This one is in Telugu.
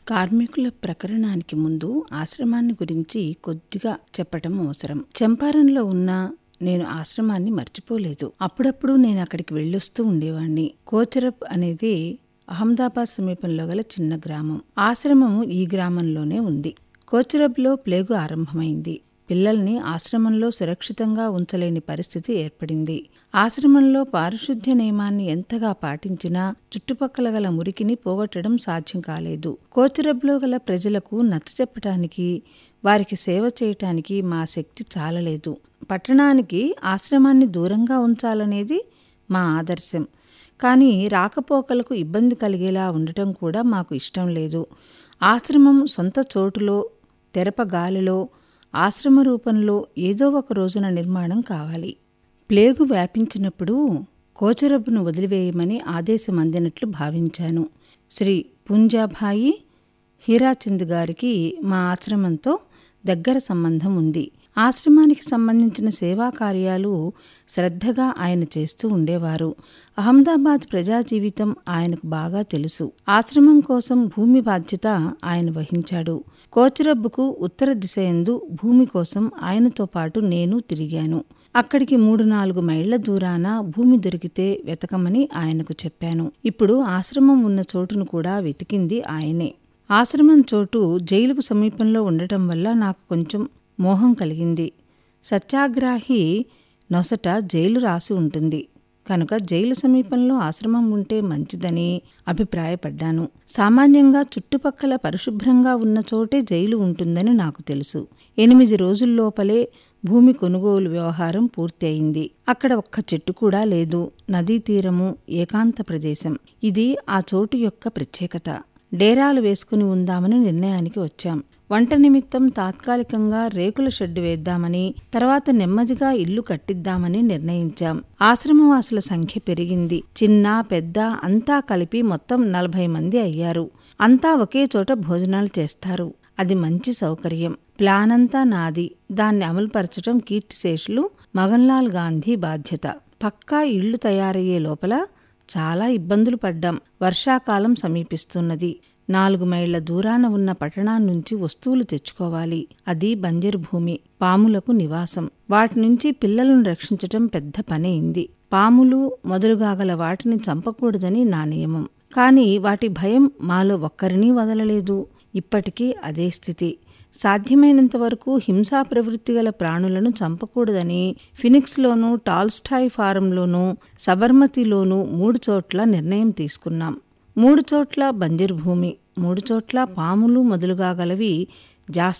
కార్మికుల ప్రకరణానికి ముందు ఆశ్రమాన్ని గురించి కొద్దిగా చెప్పటం అవసరం చంపారణలో ఉన్న నేను ఆశ్రమాన్ని మర్చిపోలేదు అప్పుడప్పుడు నేను అక్కడికి వెళ్ళొస్తూ ఉండేవాణ్ణి కోచరప్ అనేది అహ్మదాబాద్ సమీపంలో గల చిన్న గ్రామం ఆశ్రమం ఈ గ్రామంలోనే ఉంది కోచరబ్లో ప్లేగు ఆరంభమైంది పిల్లల్ని ఆశ్రమంలో సురక్షితంగా ఉంచలేని పరిస్థితి ఏర్పడింది ఆశ్రమంలో పారిశుద్ధ్య నియమాన్ని ఎంతగా పాటించినా చుట్టుపక్కల గల మురికిని పోగొట్టడం సాధ్యం కాలేదు కోచరబ్లో గల ప్రజలకు నచ్చచెప్పటానికి వారికి సేవ చేయటానికి మా శక్తి చాలలేదు పట్టణానికి ఆశ్రమాన్ని దూరంగా ఉంచాలనేది మా ఆదర్శం కానీ రాకపోకలకు ఇబ్బంది కలిగేలా ఉండటం కూడా మాకు ఇష్టం లేదు ఆశ్రమం సొంత చోటులో తెరప గాలిలో ఆశ్రమ రూపంలో ఏదో ఒక రోజున నిర్మాణం కావాలి ప్లేగు వ్యాపించినప్పుడు కోచరబ్బును వదిలివేయమని ఆదేశం అందినట్లు భావించాను శ్రీ పుంజాభాయి హీరాచంద్ గారికి మా ఆశ్రమంతో దగ్గర సంబంధం ఉంది ఆశ్రమానికి సంబంధించిన సేవా కార్యాలు శ్రద్ధగా ఆయన చేస్తూ ఉండేవారు అహ్మదాబాద్ ప్రజా జీవితం ఆయనకు బాగా తెలుసు ఆశ్రమం కోసం భూమి బాధ్యత ఆయన వహించాడు కోచరబ్బుకు ఉత్తర దిశ ఎందు భూమి కోసం ఆయనతో పాటు నేను తిరిగాను అక్కడికి మూడు నాలుగు మైళ్ల దూరాన భూమి దొరికితే వెతకమని ఆయనకు చెప్పాను ఇప్పుడు ఆశ్రమం ఉన్న చోటును కూడా వెతికింది ఆయనే ఆశ్రమం చోటు జైలుకు సమీపంలో ఉండటం వల్ల నాకు కొంచెం మోహం కలిగింది సత్యాగ్రాహి నొసట జైలు రాసి ఉంటుంది కనుక జైలు సమీపంలో ఆశ్రమం ఉంటే మంచిదని అభిప్రాయపడ్డాను సామాన్యంగా చుట్టుపక్కల పరిశుభ్రంగా ఉన్న చోటే జైలు ఉంటుందని నాకు తెలుసు ఎనిమిది రోజుల్లోపలే భూమి కొనుగోలు వ్యవహారం పూర్తి అయింది అక్కడ ఒక్క చెట్టు కూడా లేదు నదీ తీరము ఏకాంత ప్రదేశం ఇది ఆ చోటు యొక్క ప్రత్యేకత డేరాలు వేసుకుని ఉందామని నిర్ణయానికి వచ్చాం వంట నిమిత్తం తాత్కాలికంగా రేకుల షెడ్డు వేద్దామని తర్వాత నెమ్మదిగా ఇల్లు కట్టిద్దామని నిర్ణయించాం ఆశ్రమవాసుల సంఖ్య పెరిగింది చిన్న పెద్ద అంతా కలిపి మొత్తం నలభై మంది అయ్యారు అంతా ఒకే చోట భోజనాలు చేస్తారు అది మంచి సౌకర్యం ప్లాన్ అంతా నాది దాన్ని అమలుపరచడం కీర్తిశేషులు మగన్లాల్ గాంధీ బాధ్యత పక్కా ఇళ్లు తయారయ్యే లోపల చాలా ఇబ్బందులు పడ్డాం వర్షాకాలం సమీపిస్తున్నది నాలుగు మైళ్ల దూరాన ఉన్న పట్టణాన్నుంచి వస్తువులు తెచ్చుకోవాలి అది బంజరు భూమి పాములకు నివాసం వాటి నుంచి పిల్లలను రక్షించటం పెద్ద పనైంది పాములు మొదలుగాగల వాటిని చంపకూడదని నా నియమం కాని వాటి భయం మాలో ఒక్కరినీ వదలలేదు ఇప్పటికీ అదే స్థితి సాధ్యమైనంత వరకు హింసా ప్రవృత్తి గల ప్రాణులను చంపకూడదని ఫినిక్స్లోనూ టాల్స్టాయ్ ఫారంలోనూ సబర్మతిలోనూ మూడు చోట్ల నిర్ణయం తీసుకున్నాం మూడు చోట్ల బంజరు భూమి మూడు చోట్ల పాములు మొదలుగా గలవి జాస్తి